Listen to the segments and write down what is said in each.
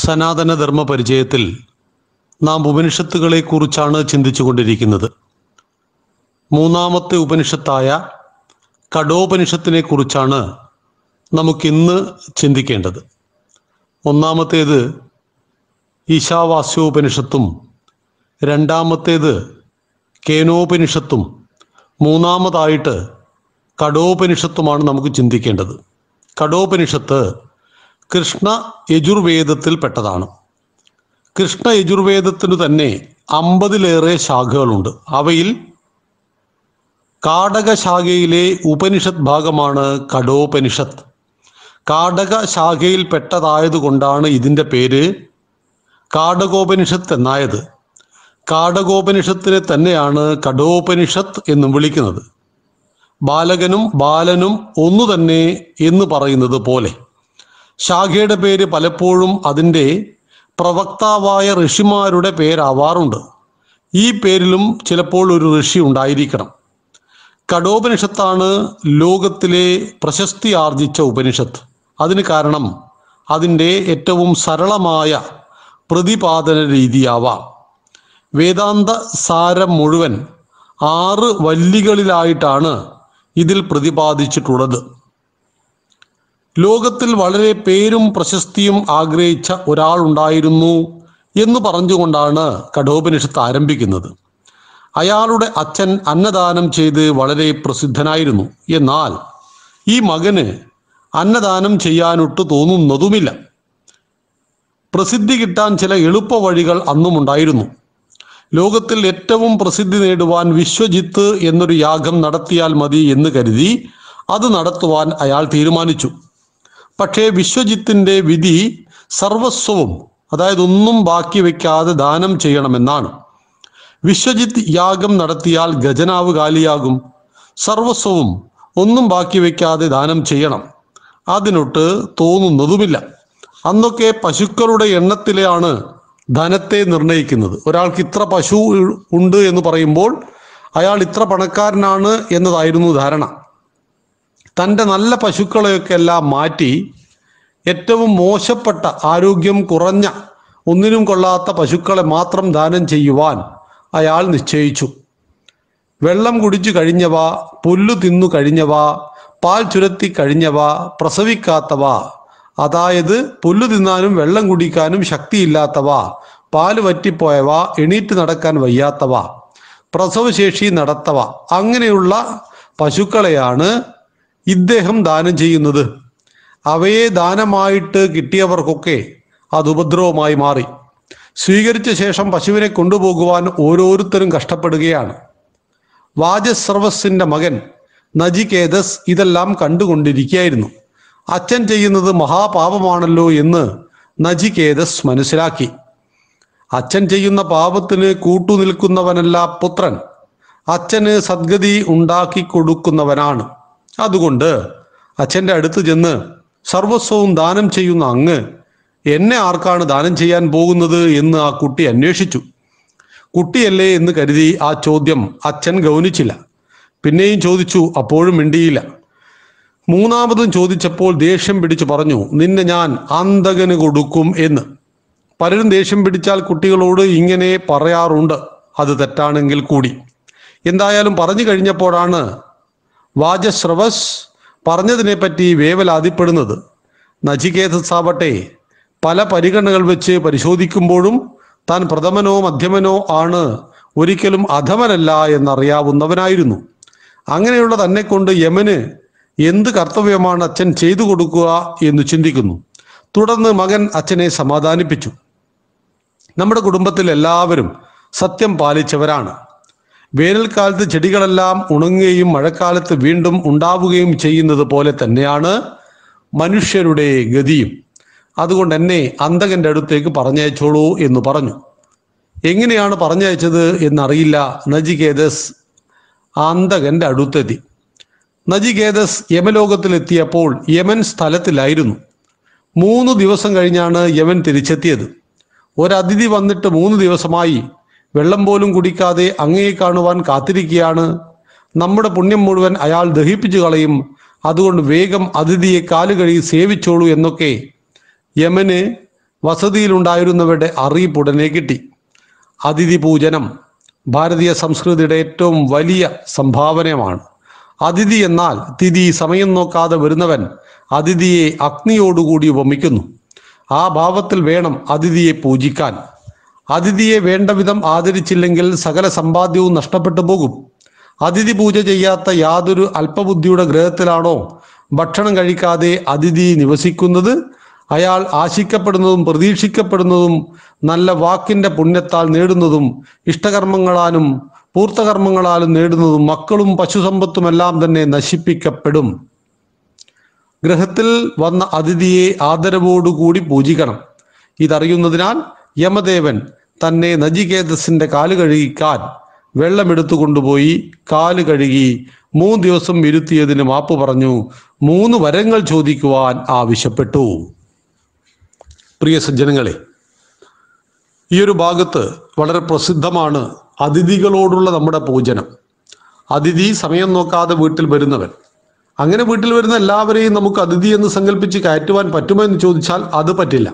സനാതന ധർമ്മ പരിചയത്തിൽ നാം ഉപനിഷത്തുകളെ കുറിച്ചാണ് ചിന്തിച്ചുകൊണ്ടിരിക്കുന്നത് മൂന്നാമത്തെ ഉപനിഷത്തായ കഠോപനിഷത്തിനെ കുറിച്ചാണ് നമുക്കിന്ന് ചിന്തിക്കേണ്ടത് ഒന്നാമത്തേത് ഈശാവാസ്യോപനിഷത്തും രണ്ടാമത്തേത് കേനോപനിഷത്തും മൂന്നാമതായിട്ട് കഠോപനിഷത്തുമാണ് നമുക്ക് ചിന്തിക്കേണ്ടത് കഠോപനിഷത്ത് കൃഷ്ണ യജുർവേദത്തിൽ പെട്ടതാണ് കൃഷ്ണ യജുർവേദത്തിനു തന്നെ അമ്പതിലേറെ ശാഖകളുണ്ട് അവയിൽ കാടക ശാഖയിലെ ഉപനിഷത്ത് ഭാഗമാണ് കഠോപനിഷത്ത് കാടക ശാഖയിൽ പെട്ടതായതുകൊണ്ടാണ് ഇതിൻ്റെ പേര് കാടകോപനിഷത്ത് എന്നായത് കാടകോപനിഷത്തിനെ തന്നെയാണ് കഠോപനിഷത്ത് എന്നും വിളിക്കുന്നത് ബാലകനും ബാലനും ഒന്നു തന്നെ എന്ന് പറയുന്നത് പോലെ ശാഖയുടെ പേര് പലപ്പോഴും അതിൻ്റെ പ്രവക്താവായ ഋഷിമാരുടെ പേരാവാറുണ്ട് ഈ പേരിലും ചിലപ്പോൾ ഒരു ഋഷി ഉണ്ടായിരിക്കണം കഠോപനിഷത്താണ് ലോകത്തിലെ പ്രശസ്തി ആർജിച്ച ഉപനിഷത്ത് അതിന് കാരണം അതിൻ്റെ ഏറ്റവും സരളമായ പ്രതിപാദന രീതിയാവാം വേദാന്ത സാരം മുഴുവൻ ആറ് വല്ലികളിലായിട്ടാണ് ഇതിൽ പ്രതിപാദിച്ചിട്ടുള്ളത് ലോകത്തിൽ വളരെ പേരും പ്രശസ്തിയും ആഗ്രഹിച്ച ഒരാളുണ്ടായിരുന്നു എന്ന് പറഞ്ഞുകൊണ്ടാണ് കഠോപനിഷത്ത് ആരംഭിക്കുന്നത് അയാളുടെ അച്ഛൻ അന്നദാനം ചെയ്ത് വളരെ പ്രസിദ്ധനായിരുന്നു എന്നാൽ ഈ മകന് അന്നദാനം ചെയ്യാനൊട്ട് തോന്നുന്നതുമില്ല പ്രസിദ്ധി കിട്ടാൻ ചില എളുപ്പ വഴികൾ അന്നുമുണ്ടായിരുന്നു ലോകത്തിൽ ഏറ്റവും പ്രസിദ്ധി നേടുവാൻ വിശ്വജിത്ത് എന്നൊരു യാഗം നടത്തിയാൽ മതി എന്ന് കരുതി അത് നടത്തുവാൻ അയാൾ തീരുമാനിച്ചു പക്ഷേ വിശ്വജിത്തിന്റെ വിധി സർവസ്വവും അതായത് ഒന്നും ബാക്കി വയ്ക്കാതെ ദാനം ചെയ്യണമെന്നാണ് വിശ്വജിത്ത് യാഗം നടത്തിയാൽ ഖജനാവ് കാലിയാകും സർവസ്വവും ഒന്നും ബാക്കി വയ്ക്കാതെ ദാനം ചെയ്യണം അതിനൊട്ട് തോന്നുന്നതുമില്ല അന്നൊക്കെ പശുക്കളുടെ എണ്ണത്തിലാണ് ധനത്തെ നിർണയിക്കുന്നത് ഒരാൾക്ക് ഇത്ര പശു ഉണ്ട് എന്ന് പറയുമ്പോൾ അയാൾ ഇത്ര പണക്കാരനാണ് എന്നതായിരുന്നു ധാരണ തൻ്റെ നല്ല പശുക്കളെയൊക്കെ എല്ലാം മാറ്റി ഏറ്റവും മോശപ്പെട്ട ആരോഗ്യം കുറഞ്ഞ ഒന്നിനും കൊള്ളാത്ത പശുക്കളെ മാത്രം ദാനം ചെയ്യുവാൻ അയാൾ നിശ്ചയിച്ചു വെള്ളം കുടിച്ചു കഴിഞ്ഞവ പുല്ലു തിന്നു കഴിഞ്ഞവ പാൽ ചുരത്തി കഴിഞ്ഞവ പ്രസവിക്കാത്തവ അതായത് പുല്ലു തിന്നാനും വെള്ളം കുടിക്കാനും ശക്തിയില്ലാത്തവ പാല് വറ്റിപ്പോയവ എണീറ്റ് നടക്കാൻ വയ്യാത്തവ പ്രസവശേഷി നടത്തവ അങ്ങനെയുള്ള പശുക്കളെയാണ് ഇദ്ദേഹം ദാനം ചെയ്യുന്നത് അവയെ ദാനമായിട്ട് കിട്ടിയവർക്കൊക്കെ അത് ഉപദ്രവമായി മാറി സ്വീകരിച്ച ശേഷം പശുവിനെ കൊണ്ടുപോകുവാൻ ഓരോരുത്തരും കഷ്ടപ്പെടുകയാണ് വാജസ്രവസിന്റെ മകൻ നജികേതസ് ഇതെല്ലാം കണ്ടുകൊണ്ടിരിക്കുകയായിരുന്നു അച്ഛൻ ചെയ്യുന്നത് മഹാപാപമാണല്ലോ എന്ന് നജികേതസ് മനസ്സിലാക്കി അച്ഛൻ ചെയ്യുന്ന പാപത്തിന് കൂട്ടുനിൽക്കുന്നവനല്ല പുത്രൻ അച്ഛന് സദ്ഗതി ഉണ്ടാക്കി കൊടുക്കുന്നവനാണ് അതുകൊണ്ട് അച്ഛൻ്റെ അടുത്ത് ചെന്ന് സർവസ്വവും ദാനം ചെയ്യുന്ന അങ്ങ് എന്നെ ആർക്കാണ് ദാനം ചെയ്യാൻ പോകുന്നത് എന്ന് ആ കുട്ടി അന്വേഷിച്ചു കുട്ടിയല്ലേ എന്ന് കരുതി ആ ചോദ്യം അച്ഛൻ ഗൗനിച്ചില്ല പിന്നെയും ചോദിച്ചു അപ്പോഴും മിണ്ടിയില്ല മൂന്നാമതും ചോദിച്ചപ്പോൾ ദേഷ്യം പിടിച്ചു പറഞ്ഞു നിന്നെ ഞാൻ അന്തകന് കൊടുക്കും എന്ന് പലരും ദേഷ്യം പിടിച്ചാൽ കുട്ടികളോട് ഇങ്ങനെ പറയാറുണ്ട് അത് തെറ്റാണെങ്കിൽ കൂടി എന്തായാലും പറഞ്ഞു കഴിഞ്ഞപ്പോഴാണ് വാജശ്രവസ് പറഞ്ഞതിനെപ്പറ്റി വേവലാതിപ്പെടുന്നത് നചികേതസാവട്ടെ പല പരിഗണനകൾ വെച്ച് പരിശോധിക്കുമ്പോഴും താൻ പ്രഥമനോ മധ്യമനോ ആണ് ഒരിക്കലും അധമനല്ല എന്നറിയാവുന്നവനായിരുന്നു അങ്ങനെയുള്ള തന്നെ കൊണ്ട് യമന് എന്ത് കർത്തവ്യമാണ് അച്ഛൻ ചെയ്തു കൊടുക്കുക എന്ന് ചിന്തിക്കുന്നു തുടർന്ന് മകൻ അച്ഛനെ സമാധാനിപ്പിച്ചു നമ്മുടെ കുടുംബത്തിൽ എല്ലാവരും സത്യം പാലിച്ചവരാണ് വേനൽക്കാലത്ത് ചെടികളെല്ലാം ഉണങ്ങുകയും മഴക്കാലത്ത് വീണ്ടും ഉണ്ടാവുകയും ചെയ്യുന്നത് പോലെ തന്നെയാണ് മനുഷ്യരുടെ ഗതിയും അതുകൊണ്ട് എന്നെ അന്തകന്റെ അടുത്തേക്ക് പറഞ്ഞയച്ചോളൂ എന്ന് പറഞ്ഞു എങ്ങനെയാണ് പറഞ്ഞയച്ചത് എന്നറിയില്ല നജികേതസ് അന്തകന്റെ അടുത്തെത്തി നജികേതസ് യമലോകത്തിലെത്തിയപ്പോൾ യമൻ സ്ഥലത്തിലായിരുന്നു മൂന്ന് ദിവസം കഴിഞ്ഞാണ് യമൻ തിരിച്ചെത്തിയത് ഒരതിഥി വന്നിട്ട് മൂന്ന് ദിവസമായി വെള്ളം പോലും കുടിക്കാതെ അങ്ങയെ കാണുവാൻ കാത്തിരിക്കുകയാണ് നമ്മുടെ പുണ്യം മുഴുവൻ അയാൾ ദഹിപ്പിച്ചു കളയും അതുകൊണ്ട് വേഗം അതിഥിയെ കാലുകഴുകി സേവിച്ചോളൂ എന്നൊക്കെ യമന് വസതിയിലുണ്ടായിരുന്നവരുടെ അറിയിപ്പ് ഉടനെ കിട്ടി അതിഥി പൂജനം ഭാരതീയ സംസ്കൃതിയുടെ ഏറ്റവും വലിയ സംഭാവനയാണ് അതിഥി എന്നാൽ തിഥി സമയം നോക്കാതെ വരുന്നവൻ അതിഥിയെ അഗ്നിയോടുകൂടി ഉപമിക്കുന്നു ആ ഭാവത്തിൽ വേണം അതിഥിയെ പൂജിക്കാൻ അതിഥിയെ വേണ്ട വിധം ആദരിച്ചില്ലെങ്കിൽ സകല സമ്പാദ്യവും നഷ്ടപ്പെട്ടു പോകും അതിഥി പൂജ ചെയ്യാത്ത യാതൊരു അല്പബുദ്ധിയുടെ ഗ്രഹത്തിലാണോ ഭക്ഷണം കഴിക്കാതെ അതിഥി നിവസിക്കുന്നത് അയാൾ ആശിക്കപ്പെടുന്നതും പ്രതീക്ഷിക്കപ്പെടുന്നതും നല്ല വാക്കിന്റെ പുണ്യത്താൽ നേടുന്നതും ഇഷ്ടകർമ്മങ്ങളാലും പൂർത്തകർമ്മങ്ങളാലും നേടുന്നതും മക്കളും പശുസമ്പത്തുമെല്ലാം തന്നെ നശിപ്പിക്കപ്പെടും ഗൃഹത്തിൽ വന്ന അതിഥിയെ ആദരവോടുകൂടി പൂജിക്കണം ഇതറിയുന്നതിനാൽ യമദേവൻ തന്നെ നജികേതസിന്റെ കാല് കഴുകിക്കാൻ വെള്ളമെടുത്തു കൊണ്ടുപോയി കാല് കഴുകി മൂന്ന് ദിവസം ഇരുത്തിയതിന് മാപ്പ് പറഞ്ഞു മൂന്ന് വരങ്ങൾ ചോദിക്കുവാൻ ആവശ്യപ്പെട്ടു പ്രിയ സജ്ജനങ്ങളെ ഈ ഒരു ഭാഗത്ത് വളരെ പ്രസിദ്ധമാണ് അതിഥികളോടുള്ള നമ്മുടെ പൂജനം അതിഥി സമയം നോക്കാതെ വീട്ടിൽ വരുന്നവൻ അങ്ങനെ വീട്ടിൽ വരുന്ന എല്ലാവരെയും നമുക്ക് അതിഥി എന്ന് സങ്കല്പിച്ച് കയറ്റുവാൻ പറ്റുമോ എന്ന് ചോദിച്ചാൽ അത് പറ്റില്ല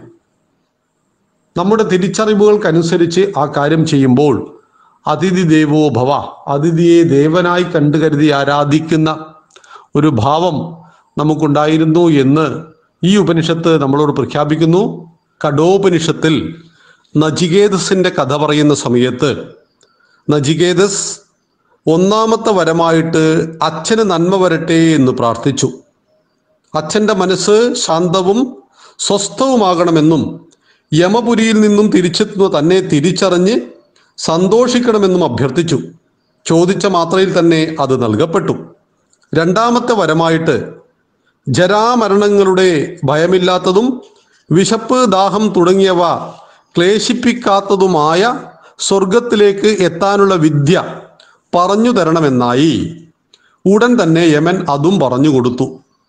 നമ്മുടെ തിരിച്ചറിവുകൾക്കനുസരിച്ച് ആ കാര്യം ചെയ്യുമ്പോൾ അതിഥി ദേവോ ഭവ അതിഥിയെ ദേവനായി കണ്ടു കരുതി ആരാധിക്കുന്ന ഒരു ഭാവം നമുക്കുണ്ടായിരുന്നു എന്ന് ഈ ഉപനിഷത്ത് നമ്മളോട് പ്രഖ്യാപിക്കുന്നു കഠോപനിഷത്തിൽ നചികേതസിന്റെ കഥ പറയുന്ന സമയത്ത് നചികേതസ് ഒന്നാമത്തെ വരമായിട്ട് അച്ഛന് നന്മ വരട്ടെ എന്ന് പ്രാർത്ഥിച്ചു അച്ഛന്റെ മനസ്സ് ശാന്തവും സ്വസ്ഥവുമാകണമെന്നും യമപുരിയിൽ നിന്നും തിരിച്ചെത്തുന്ന തന്നെ തിരിച്ചറിഞ്ഞ് സന്തോഷിക്കണമെന്നും അഭ്യർത്ഥിച്ചു ചോദിച്ച മാത്രയിൽ തന്നെ അത് നൽകപ്പെട്ടു രണ്ടാമത്തെ വരമായിട്ട് ജരാമരണങ്ങളുടെ ഭയമില്ലാത്തതും വിശപ്പ് ദാഹം തുടങ്ങിയവ ക്ലേശിപ്പിക്കാത്തതുമായ സ്വർഗത്തിലേക്ക് എത്താനുള്ള വിദ്യ പറഞ്ഞു തരണമെന്നായി ഉടൻ തന്നെ യമൻ അതും പറഞ്ഞു കൊടുത്തു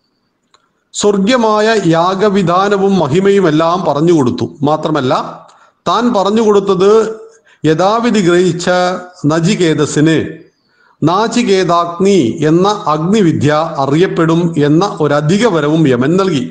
സ്വർഗ്യമായ യാഗവിധാനവും മഹിമയും എല്ലാം പറഞ്ഞു കൊടുത്തു മാത്രമല്ല താൻ പറഞ്ഞു കൊടുത്തത് യഥാവിധി ഗ്രഹിച്ച നജികേതസിന് നാചികേതാഗ്നി എന്ന അഗ്നിവിദ്യ അറിയപ്പെടും എന്ന ഒരധിക വരവും യമൻ നൽകി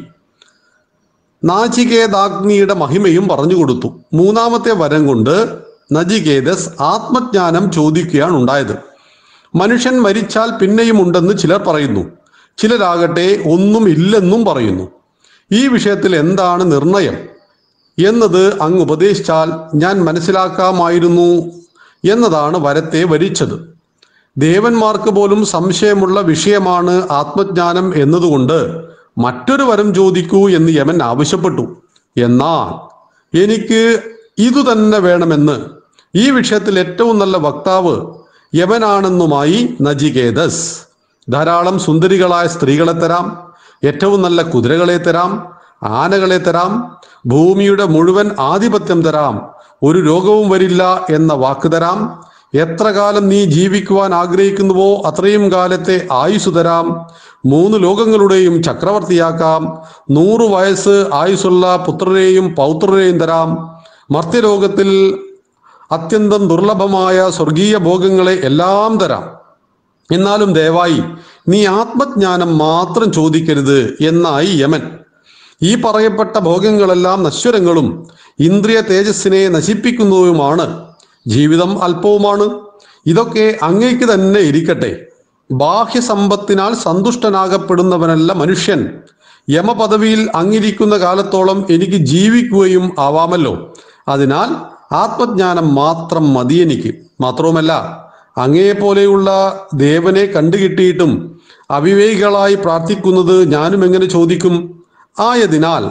നാചികേതാഗ്നിയുടെ മഹിമയും പറഞ്ഞു കൊടുത്തു മൂന്നാമത്തെ വരം കൊണ്ട് നജികേതസ് ആത്മജ്ഞാനം ചോദിക്കുകയാണ് ഉണ്ടായത് മനുഷ്യൻ മരിച്ചാൽ പിന്നെയും ഉണ്ടെന്ന് ചിലർ പറയുന്നു ചിലരാകട്ടെ ഒന്നും ഇല്ലെന്നും പറയുന്നു ഈ വിഷയത്തിൽ എന്താണ് നിർണയം എന്നത് അങ്ങ് ഉപദേശിച്ചാൽ ഞാൻ മനസ്സിലാക്കാമായിരുന്നു എന്നതാണ് വരത്തെ വരിച്ചത് ദേവന്മാർക്ക് പോലും സംശയമുള്ള വിഷയമാണ് ആത്മജ്ഞാനം എന്നതുകൊണ്ട് മറ്റൊരു വരം ചോദിക്കൂ എന്ന് യമൻ ആവശ്യപ്പെട്ടു എന്നാൽ എനിക്ക് ഇതു തന്നെ വേണമെന്ന് ഈ വിഷയത്തിൽ ഏറ്റവും നല്ല വക്താവ് യമനാണെന്നുമായി നജികേതസ് ധാരാളം സുന്ദരികളായ സ്ത്രീകളെ തരാം ഏറ്റവും നല്ല കുതിരകളെ തരാം ആനകളെ തരാം ഭൂമിയുടെ മുഴുവൻ ആധിപത്യം തരാം ഒരു രോഗവും വരില്ല എന്ന വാക്ക് തരാം എത്ര കാലം നീ ജീവിക്കുവാൻ ആഗ്രഹിക്കുന്നുവോ അത്രയും കാലത്തെ ആയുസ് തരാം മൂന്ന് ലോകങ്ങളുടെയും ചക്രവർത്തിയാക്കാം നൂറു വയസ്സ് ആയുസ്സുള്ള പുത്രരെയും പൗത്രരെയും തരാം മർത്യലോകത്തിൽ അത്യന്തം ദുർലഭമായ സ്വർഗീയ ഭോഗങ്ങളെ എല്ലാം തരാം എന്നാലും ദയവായി നീ ആത്മജ്ഞാനം മാത്രം ചോദിക്കരുത് എന്നായി യമൻ ഈ പറയപ്പെട്ട ഭോഗങ്ങളെല്ലാം നശ്വരങ്ങളും ഇന്ദ്രിയ തേജസ്സിനെ നശിപ്പിക്കുന്നതുമാണ് ജീവിതം അല്പവുമാണ് ഇതൊക്കെ അങ്ങേക്ക് തന്നെ ഇരിക്കട്ടെ ബാഹ്യസമ്പത്തിനാൽ സന്തുഷ്ടനാകപ്പെടുന്നവനല്ല മനുഷ്യൻ യമപദവിയിൽ അങ്ങിരിക്കുന്ന കാലത്തോളം എനിക്ക് ജീവിക്കുകയും ആവാമല്ലോ അതിനാൽ ആത്മജ്ഞാനം മാത്രം മതി എനിക്ക് മാത്രവുമല്ല അങ്ങയെപ്പോലെയുള്ള ദേവനെ കണ്ടുകിട്ടിയിട്ടും അവിവേകികളായി പ്രാർത്ഥിക്കുന്നത് ഞാനും എങ്ങനെ ചോദിക്കും ആയതിനാൽ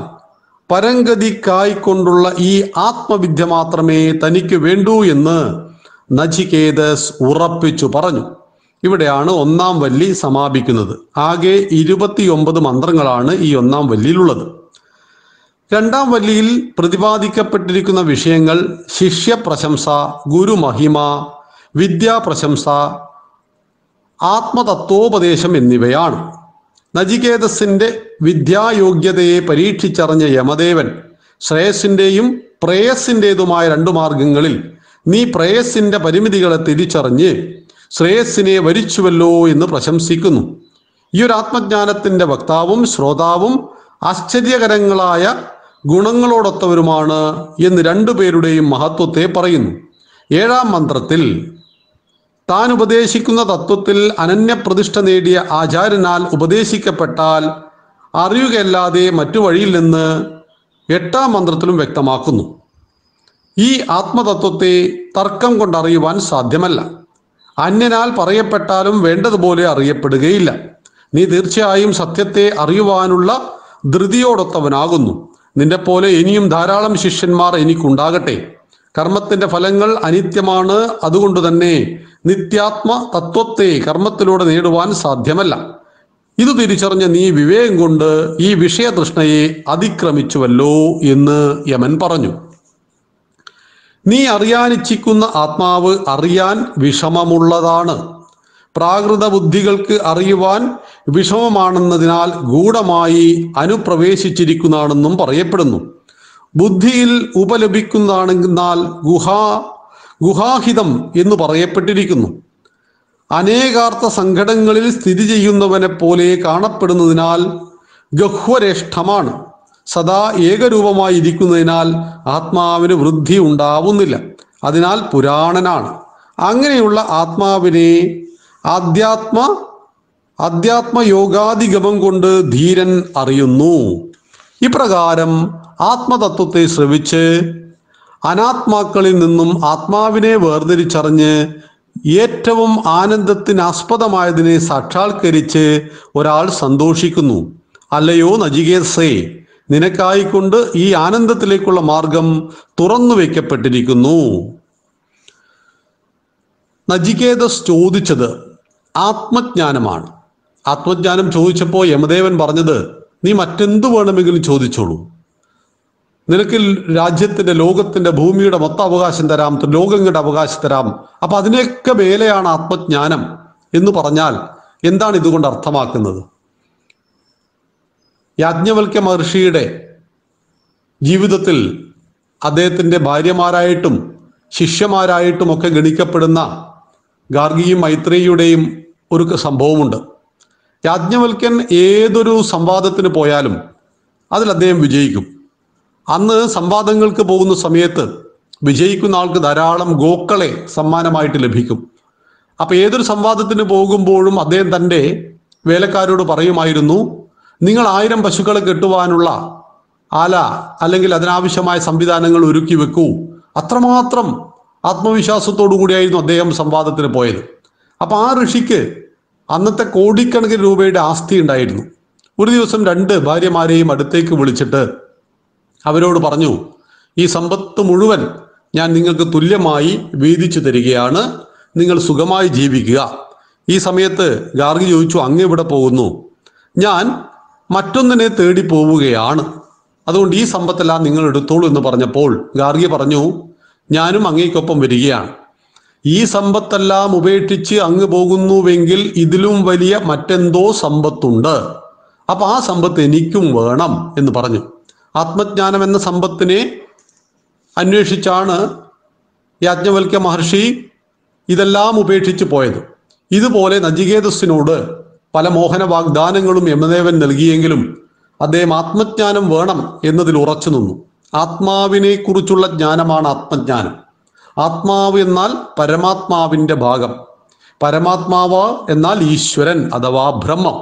പരങ്കതിക്കായിക്കൊണ്ടുള്ള ഈ ആത്മവിദ്യ മാത്രമേ തനിക്ക് വേണ്ടൂ എന്ന് നചികേതസ് ഉറപ്പിച്ചു പറഞ്ഞു ഇവിടെയാണ് ഒന്നാം വല്ലി സമാപിക്കുന്നത് ആകെ ഇരുപത്തിയൊമ്പത് മന്ത്രങ്ങളാണ് ഈ ഒന്നാം വല്ലിയിലുള്ളത് രണ്ടാം വല്ലിയിൽ പ്രതിപാദിക്കപ്പെട്ടിരിക്കുന്ന വിഷയങ്ങൾ ശിഷ്യപ്രശംസ ഗുരുമഹിമ വിദ്യാപ്രശംസ ആത്മതത്വോപദേശം എന്നിവയാണ് നചികേതസിന്റെ വിദ്യായോഗ്യതയെ പരീക്ഷിച്ചറിഞ്ഞ യമദേവൻ ശ്രേയസിന്റെയും പ്രേയസിൻ്റെതുമായ രണ്ടു മാർഗങ്ങളിൽ നീ പ്രേയസിന്റെ പരിമിതികളെ തിരിച്ചറിഞ്ഞ് ശ്രേയസിനെ വരിച്ചുവല്ലോ എന്ന് പ്രശംസിക്കുന്നു ഈ ഒരു ആത്മജ്ഞാനത്തിന്റെ വക്താവും ശ്രോതാവും ആശ്ചര്യകരങ്ങളായ ഗുണങ്ങളോടൊത്തവരുമാണ് എന്ന് രണ്ടുപേരുടെയും മഹത്വത്തെ പറയുന്നു ഏഴാം മന്ത്രത്തിൽ താൻ ഉപദേശിക്കുന്ന തത്വത്തിൽ അനന്യപ്രതിഷ്ഠ നേടിയ ആചാര്യനാൽ ഉപദേശിക്കപ്പെട്ടാൽ അറിയുകയല്ലാതെ മറ്റു വഴിയില്ലെന്ന് എട്ടാം മന്ത്രത്തിലും വ്യക്തമാക്കുന്നു ഈ ആത്മതത്വത്തെ തർക്കം കൊണ്ടറിയുവാൻ സാധ്യമല്ല അന്യനാൽ പറയപ്പെട്ടാലും വേണ്ടതുപോലെ അറിയപ്പെടുകയില്ല നീ തീർച്ചയായും സത്യത്തെ അറിയുവാനുള്ള ധൃതിയോടൊത്തവനാകുന്നു നിന്റെ പോലെ ഇനിയും ധാരാളം ശിഷ്യന്മാർ എനിക്കുണ്ടാകട്ടെ കർമ്മത്തിന്റെ ഫലങ്ങൾ അനിത്യമാണ് അതുകൊണ്ട് തന്നെ നിത്യാത്മ തത്വത്തെ കർമ്മത്തിലൂടെ നേടുവാൻ സാധ്യമല്ല ഇത് തിരിച്ചറിഞ്ഞ നീ വിവേകം കൊണ്ട് ഈ വിഷയതൃഷ്ണയെ അതിക്രമിച്ചുവല്ലോ എന്ന് യമൻ പറഞ്ഞു നീ അറിയാനിച്ഛിക്കുന്ന ആത്മാവ് അറിയാൻ വിഷമമുള്ളതാണ് പ്രാകൃത ബുദ്ധികൾക്ക് അറിയുവാൻ വിഷമമാണെന്നതിനാൽ ഗൂഢമായി അനുപ്രവേശിച്ചിരിക്കുന്നതാണെന്നും പറയപ്പെടുന്നു ബുദ്ധിയിൽ ഉപലഭിക്കുന്നതാണെന്നാൽ ഗുഹാ ഗുഹാഹിതം എന്ന് പറയപ്പെട്ടിരിക്കുന്നു അനേകാർത്ഥ സങ്കടങ്ങളിൽ സ്ഥിതി ചെയ്യുന്നവനെ പോലെ കാണപ്പെടുന്നതിനാൽ ഗഹ്വരേഷ്ഠമാണ് സദാ ഏകരൂപമായിരിക്കുന്നതിനാൽ ആത്മാവിന് വൃദ്ധി ഉണ്ടാവുന്നില്ല അതിനാൽ പുരാണനാണ് അങ്ങനെയുള്ള ആത്മാവിനെ ആധ്യാത്മ അധ്യാത്മയോഗാധിഗമം കൊണ്ട് ധീരൻ അറിയുന്നു ഇപ്രകാരം ആത്മതത്വത്തെ ശ്രവിച്ച് അനാത്മാക്കളിൽ നിന്നും ആത്മാവിനെ വേർതിരിച്ചറിഞ്ഞ് ഏറ്റവും ആനന്ദത്തിനാസ്പദമായതിനെ സാക്ഷാത്കരിച്ച് ഒരാൾ സന്തോഷിക്കുന്നു അല്ലയോ നജികേസേ നിനക്കായിക്കൊണ്ട് ഈ ആനന്ദത്തിലേക്കുള്ള മാർഗം തുറന്നു വയ്ക്കപ്പെട്ടിരിക്കുന്നു നജികേതസ് ചോദിച്ചത് ആത്മജ്ഞാനമാണ് ആത്മജ്ഞാനം ചോദിച്ചപ്പോൾ യമദേവൻ പറഞ്ഞത് നീ മറ്റെന്തു വേണമെങ്കിലും ചോദിച്ചോളൂ നിനക്ക് രാജ്യത്തിന്റെ ലോകത്തിന്റെ ഭൂമിയുടെ മൊത്തം അവകാശം തരാം ലോകങ്ങളുടെ അവകാശം തരാം അപ്പൊ അതിനൊക്കെ മേലെയാണ് ആത്മജ്ഞാനം എന്ന് പറഞ്ഞാൽ എന്താണ് ഇതുകൊണ്ട് അർത്ഥമാക്കുന്നത് യാജ്ഞവൽക്യ മഹർഷിയുടെ ജീവിതത്തിൽ അദ്ദേഹത്തിന്റെ ഭാര്യമാരായിട്ടും ശിഷ്യമാരായിട്ടും ഒക്കെ ഗണിക്കപ്പെടുന്ന ഗാർഗിയും മൈത്രേയിയുടെയും ഒരു സംഭവമുണ്ട് യാജ്ഞവൽക്യൻ ഏതൊരു സംവാദത്തിന് പോയാലും അതിൽ അദ്ദേഹം വിജയിക്കും അന്ന് സംവാദങ്ങൾക്ക് പോകുന്ന സമയത്ത് വിജയിക്കുന്ന ആൾക്ക് ധാരാളം ഗോക്കളെ സമ്മാനമായിട്ട് ലഭിക്കും അപ്പൊ ഏതൊരു സംവാദത്തിന് പോകുമ്പോഴും അദ്ദേഹം തൻ്റെ വേലക്കാരോട് പറയുമായിരുന്നു നിങ്ങൾ ആയിരം പശുക്കളെ കെട്ടുവാനുള്ള ആല അല്ലെങ്കിൽ അതിനാവശ്യമായ സംവിധാനങ്ങൾ ഒരുക്കി വെക്കൂ അത്രമാത്രം ആത്മവിശ്വാസത്തോടു കൂടിയായിരുന്നു അദ്ദേഹം സംവാദത്തിന് പോയത് അപ്പൊ ആ ഋഷിക്ക് അന്നത്തെ കോടിക്കണക്കിന് രൂപയുടെ ആസ്തി ഉണ്ടായിരുന്നു ഒരു ദിവസം രണ്ട് ഭാര്യമാരെയും അടുത്തേക്ക് വിളിച്ചിട്ട് അവരോട് പറഞ്ഞു ഈ സമ്പത്ത് മുഴുവൻ ഞാൻ നിങ്ങൾക്ക് തുല്യമായി വീതിച്ചു തരികയാണ് നിങ്ങൾ സുഖമായി ജീവിക്കുക ഈ സമയത്ത് ഗാർഗി ചോദിച്ചു അങ്ങ് ഇവിടെ പോകുന്നു ഞാൻ മറ്റൊന്നിനെ തേടി പോവുകയാണ് അതുകൊണ്ട് ഈ സമ്പത്തെല്ലാം നിങ്ങൾ എടുത്തോളൂ എന്ന് പറഞ്ഞപ്പോൾ ഗാർഗി പറഞ്ഞു ഞാനും അങ്ങേക്കൊപ്പം വരികയാണ് ഈ സമ്പത്തെല്ലാം ഉപേക്ഷിച്ച് അങ്ങ് പോകുന്നുവെങ്കിൽ ഇതിലും വലിയ മറ്റെന്തോ സമ്പത്തുണ്ട് അപ്പൊ ആ സമ്പത്ത് എനിക്കും വേണം എന്ന് പറഞ്ഞു ആത്മജ്ഞാനം എന്ന സമ്പത്തിനെ അന്വേഷിച്ചാണ് യാജ്ഞവൽക്യ മഹർഷി ഇതെല്ലാം ഉപേക്ഷിച്ച് പോയത് ഇതുപോലെ നജികേതസ്സിനോട് പല മോഹന വാഗ്ദാനങ്ങളും യമദേവൻ നൽകിയെങ്കിലും അദ്ദേഹം ആത്മജ്ഞാനം വേണം എന്നതിൽ ഉറച്ചു നിന്നു ആത്മാവിനെ കുറിച്ചുള്ള ജ്ഞാനമാണ് ആത്മജ്ഞാനം ആത്മാവ് എന്നാൽ പരമാത്മാവിന്റെ ഭാഗം പരമാത്മാവ് എന്നാൽ ഈശ്വരൻ അഥവാ ബ്രഹ്മം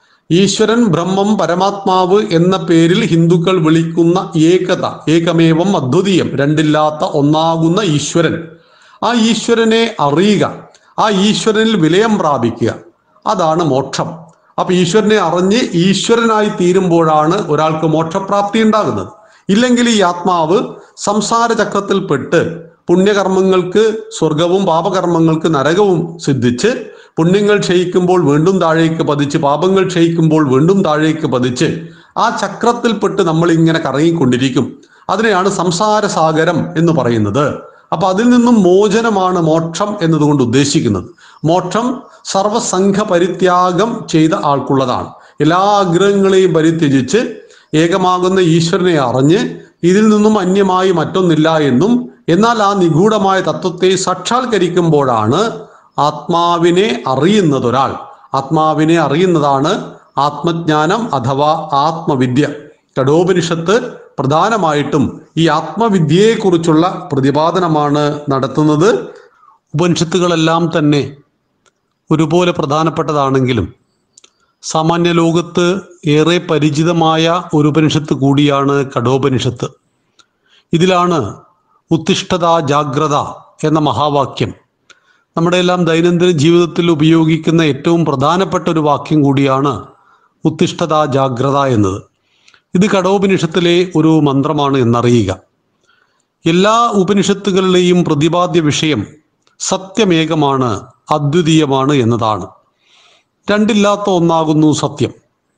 ഈശ്വരൻ ബ്രഹ്മം പരമാത്മാവ് എന്ന പേരിൽ ഹിന്ദുക്കൾ വിളിക്കുന്ന ഏകത ഏകമേവം അദ്വിതീയം രണ്ടില്ലാത്ത ഒന്നാകുന്ന ഈശ്വരൻ ആ ഈശ്വരനെ അറിയുക ആ ഈശ്വരനിൽ വിലയം പ്രാപിക്കുക അതാണ് മോക്ഷം അപ്പൊ ഈശ്വരനെ അറിഞ്ഞ് ഈശ്വരനായി തീരുമ്പോഴാണ് ഒരാൾക്ക് മോക്ഷപ്രാപ്തി ഉണ്ടാകുന്നത് ഇല്ലെങ്കിൽ ഈ ആത്മാവ് സംസാര ചക്രത്തിൽപ്പെട്ട് പുണ്യകർമ്മങ്ങൾക്ക് സ്വർഗവും പാപകർമ്മങ്ങൾക്ക് നരകവും സിദ്ധിച്ച് പുണ്യങ്ങൾ ക്ഷയിക്കുമ്പോൾ വീണ്ടും താഴേക്ക് പതിച്ച് പാപങ്ങൾ ക്ഷയിക്കുമ്പോൾ വീണ്ടും താഴേക്ക് പതിച്ച് ആ ചക്രത്തിൽപ്പെട്ട് നമ്മൾ ഇങ്ങനെ കറങ്ങിക്കൊണ്ടിരിക്കും അതിനെയാണ് സംസാര സാഗരം എന്ന് പറയുന്നത് അപ്പൊ അതിൽ നിന്നും മോചനമാണ് മോക്ഷം എന്നതുകൊണ്ട് ഉദ്ദേശിക്കുന്നത് മോക്ഷം സർവസംഘ പരിത്യാഗം ചെയ്ത ആൾക്കുള്ളതാണ് എല്ലാ ആഗ്രഹങ്ങളെയും പരിത്യജിച്ച് ഏകമാകുന്ന ഈശ്വരനെ അറിഞ്ഞ് ഇതിൽ നിന്നും അന്യമായി മറ്റൊന്നില്ല എന്നും എന്നാൽ ആ നിഗൂഢമായ തത്വത്തെ സാക്ഷാത്കരിക്കുമ്പോഴാണ് ആത്മാവിനെ അറിയുന്നത് ഒരാൾ ആത്മാവിനെ അറിയുന്നതാണ് ആത്മജ്ഞാനം അഥവാ ആത്മവിദ്യ കഠോപനിഷത്ത് പ്രധാനമായിട്ടും ഈ ആത്മവിദ്യയെക്കുറിച്ചുള്ള പ്രതിപാദനമാണ് നടത്തുന്നത് ഉപനിഷത്തുകളെല്ലാം തന്നെ ഒരുപോലെ പ്രധാനപ്പെട്ടതാണെങ്കിലും സാമാന്യ ലോകത്ത് ഏറെ പരിചിതമായ ഒരു ഉപനിഷത്ത് കൂടിയാണ് കഠോപനിഷത്ത് ഇതിലാണ് ഉത്തിഷ്ഠത ജാഗ്രത എന്ന മഹാവാക്യം നമ്മുടെ എല്ലാം ദൈനംദിന ജീവിതത്തിൽ ഉപയോഗിക്കുന്ന ഏറ്റവും പ്രധാനപ്പെട്ട ഒരു വാക്യം കൂടിയാണ് ഉത്തിഷ്ഠത ജാഗ്രത എന്നത് ഇത് കഠോപനിഷത്തിലെ ഒരു മന്ത്രമാണ് എന്നറിയുക എല്ലാ ഉപനിഷത്തുകളിലെയും പ്രതിപാദ്യ വിഷയം സത്യമേകമാണ് അദ്വിതീയമാണ് എന്നതാണ് രണ്ടില്ലാത്ത ഒന്നാകുന്നു സത്യം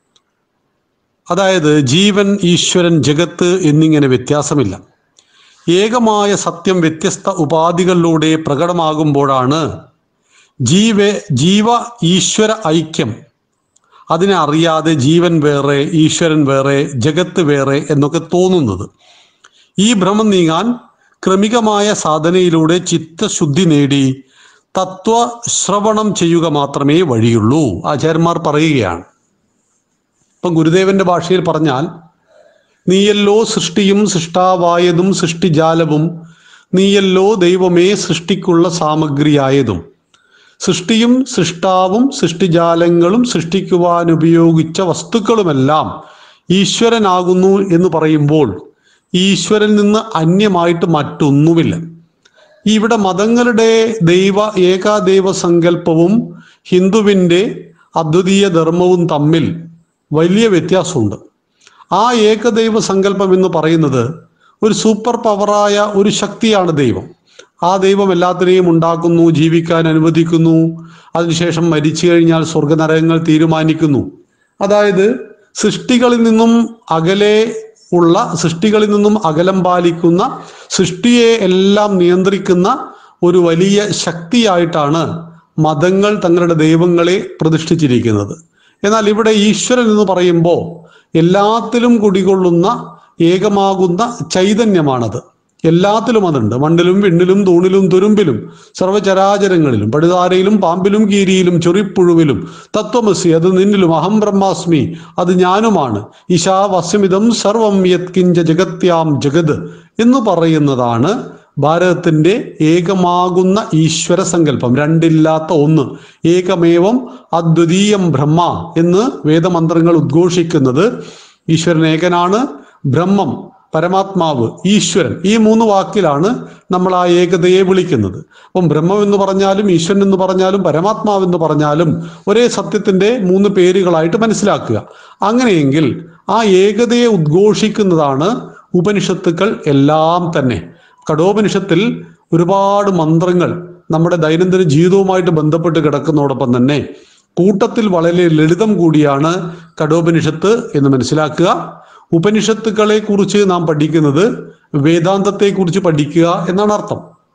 അതായത് ജീവൻ ഈശ്വരൻ ജഗത്ത് എന്നിങ്ങനെ വ്യത്യാസമില്ല ഏകമായ സത്യം വ്യത്യസ്ത ഉപാധികളിലൂടെ പ്രകടമാകുമ്പോഴാണ് ജീവ ജീവ ഈശ്വര ഐക്യം അതിനെ അറിയാതെ ജീവൻ വേറെ ഈശ്വരൻ വേറെ ജഗത്ത് വേറെ എന്നൊക്കെ തോന്നുന്നത് ഈ ഭ്രമം നീങ്ങാൻ ക്രമികമായ സാധനയിലൂടെ ചിത്തശുദ്ധി നേടി തത്വ ശ്രവണം ചെയ്യുക മാത്രമേ വഴിയുള്ളൂ ആചാര്യന്മാർ പറയുകയാണ് ഇപ്പം ഗുരുദേവന്റെ ഭാഷയിൽ പറഞ്ഞാൽ നീയല്ലോ സൃഷ്ടിയും സൃഷ്ടാവായതും സൃഷ്ടിജാലവും നീയല്ലോ ദൈവമേ സൃഷ്ടിക്കുള്ള സാമഗ്രിയായതും സൃഷ്ടിയും സൃഷ്ടാവും സൃഷ്ടിജാലങ്ങളും സൃഷ്ടിക്കുവാൻ ഉപയോഗിച്ച വസ്തുക്കളുമെല്ലാം ഈശ്വരനാകുന്നു എന്ന് പറയുമ്പോൾ ഈശ്വരൻ നിന്ന് അന്യമായിട്ട് മറ്റൊന്നുമില്ല ഇവിടെ മതങ്ങളുടെ ദൈവ ഏകാദൈവ സങ്കല്പവും ഹിന്ദുവിൻ്റെ അദ്വിതീയ ധർമ്മവും തമ്മിൽ വലിയ വ്യത്യാസമുണ്ട് ആ ഏകദൈവ സങ്കല്പം എന്ന് പറയുന്നത് ഒരു സൂപ്പർ പവറായ ഒരു ശക്തിയാണ് ദൈവം ആ ദൈവം എല്ലാത്തിനെയും ഉണ്ടാക്കുന്നു ജീവിക്കാൻ അനുവദിക്കുന്നു അതിനുശേഷം മരിച്ചു കഴിഞ്ഞാൽ സ്വർഗനരകങ്ങൾ തീരുമാനിക്കുന്നു അതായത് സൃഷ്ടികളിൽ നിന്നും അകലെ ഉള്ള സൃഷ്ടികളിൽ നിന്നും അകലം പാലിക്കുന്ന സൃഷ്ടിയെ എല്ലാം നിയന്ത്രിക്കുന്ന ഒരു വലിയ ശക്തിയായിട്ടാണ് മതങ്ങൾ തങ്ങളുടെ ദൈവങ്ങളെ പ്രതിഷ്ഠിച്ചിരിക്കുന്നത് എന്നാൽ ഇവിടെ ഈശ്വരൻ എന്ന് പറയുമ്പോൾ എല്ലാത്തിലും കുടികൊള്ളുന്ന ഏകമാകുന്ന ചൈതന്യമാണത് എല്ലാത്തിലും അതുണ്ട് മണ്ണിലും വിണ്ണിലും തൂണിലും തുരുമ്പിലും സർവചരാചരങ്ങളിലും പടുതാരയിലും പാമ്പിലും കീരിയിലും ചൊറിപ്പുഴുവിലും തത്വമസി അത് നിന്നിലും അഹം ബ്രഹ്മാസ്മി അത് ഞാനുമാണ് ഈശാവസ്യമിതം സർവം യത് കിഞ്ച ജഗത്യാം ജഗത് എന്ന് പറയുന്നതാണ് ഭാരതത്തിന്റെ ഏകമാകുന്ന ഈശ്വര സങ്കല്പം രണ്ടില്ലാത്ത ഒന്ന് ഏകമേവം അദ്വിതീയം ബ്രഹ്മ എന്ന് വേദമന്ത്രങ്ങൾ ഉദ്ഘോഷിക്കുന്നത് ഈശ്വരൻ ഏകനാണ് ബ്രഹ്മം പരമാത്മാവ് ഈശ്വരൻ ഈ മൂന്ന് വാക്കിലാണ് നമ്മൾ ആ ഏകതയെ വിളിക്കുന്നത് അപ്പം ബ്രഹ്മം എന്ന് പറഞ്ഞാലും ഈശ്വരൻ എന്ന് പറഞ്ഞാലും പരമാത്മാവ് എന്ന് പറഞ്ഞാലും ഒരേ സത്യത്തിന്റെ മൂന്ന് പേരുകളായിട്ട് മനസ്സിലാക്കുക അങ്ങനെയെങ്കിൽ ആ ഏകതയെ ഉദ്ഘോഷിക്കുന്നതാണ് ഉപനിഷത്തുക്കൾ എല്ലാം തന്നെ കഠോപനിഷത്തിൽ ഒരുപാട് മന്ത്രങ്ങൾ നമ്മുടെ ദൈനംദിന ജീവിതവുമായിട്ട് ബന്ധപ്പെട്ട് കിടക്കുന്നതോടൊപ്പം തന്നെ കൂട്ടത്തിൽ വളരെ ലളിതം കൂടിയാണ് കഠോപനിഷത്ത് എന്ന് മനസ്സിലാക്കുക ഉപനിഷത്തുക്കളെ കുറിച്ച് നാം പഠിക്കുന്നത് വേദാന്തത്തെ കുറിച്ച് പഠിക്കുക എന്നാണ് അർത്ഥം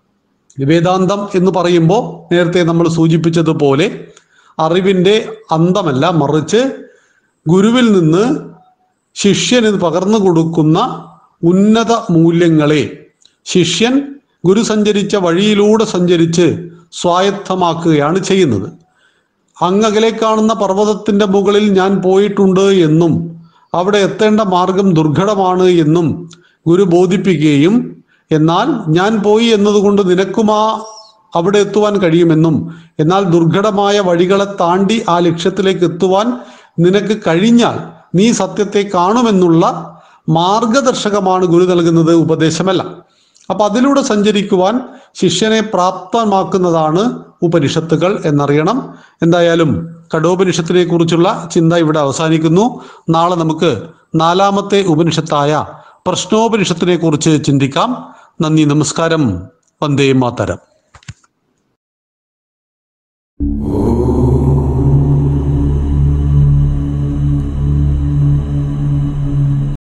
വേദാന്തം എന്ന് പറയുമ്പോൾ നേരത്തെ നമ്മൾ സൂചിപ്പിച്ചതുപോലെ അറിവിൻ്റെ അന്തമല്ല മറിച്ച് ഗുരുവിൽ നിന്ന് ശിഷ്യന് പകർന്നു കൊടുക്കുന്ന ഉന്നത മൂല്യങ്ങളെ ശിഷ്യൻ ഗുരു സഞ്ചരിച്ച വഴിയിലൂടെ സഞ്ചരിച്ച് സ്വായത്തമാക്കുകയാണ് ചെയ്യുന്നത് അങ്ങകലെ കാണുന്ന പർവ്വതത്തിന്റെ മുകളിൽ ഞാൻ പോയിട്ടുണ്ട് എന്നും അവിടെ എത്തേണ്ട മാർഗം ദുർഘടമാണ് എന്നും ഗുരു ബോധിപ്പിക്കുകയും എന്നാൽ ഞാൻ പോയി എന്നതുകൊണ്ട് നിനക്കുമാ അവിടെ എത്തുവാൻ കഴിയുമെന്നും എന്നാൽ ദുർഘടമായ വഴികളെ താണ്ടി ആ ലക്ഷ്യത്തിലേക്ക് എത്തുവാൻ നിനക്ക് കഴിഞ്ഞാൽ നീ സത്യത്തെ കാണുമെന്നുള്ള മാർഗദർശകമാണ് ഗുരു നൽകുന്നത് ഉപദേശമല്ല അപ്പൊ അതിലൂടെ സഞ്ചരിക്കുവാൻ ശിഷ്യനെ പ്രാപ്തമാക്കുന്നതാണ് ഉപനിഷത്തുകൾ എന്നറിയണം എന്തായാലും കഠോപനിഷത്തിനെ കുറിച്ചുള്ള ചിന്ത ഇവിടെ അവസാനിക്കുന്നു നാളെ നമുക്ക് നാലാമത്തെ ഉപനിഷത്തായ പ്രശ്നോപനിഷത്തിനെ കുറിച്ച് ചിന്തിക്കാം നന്ദി നമസ്കാരം വന്ദേ മാതരം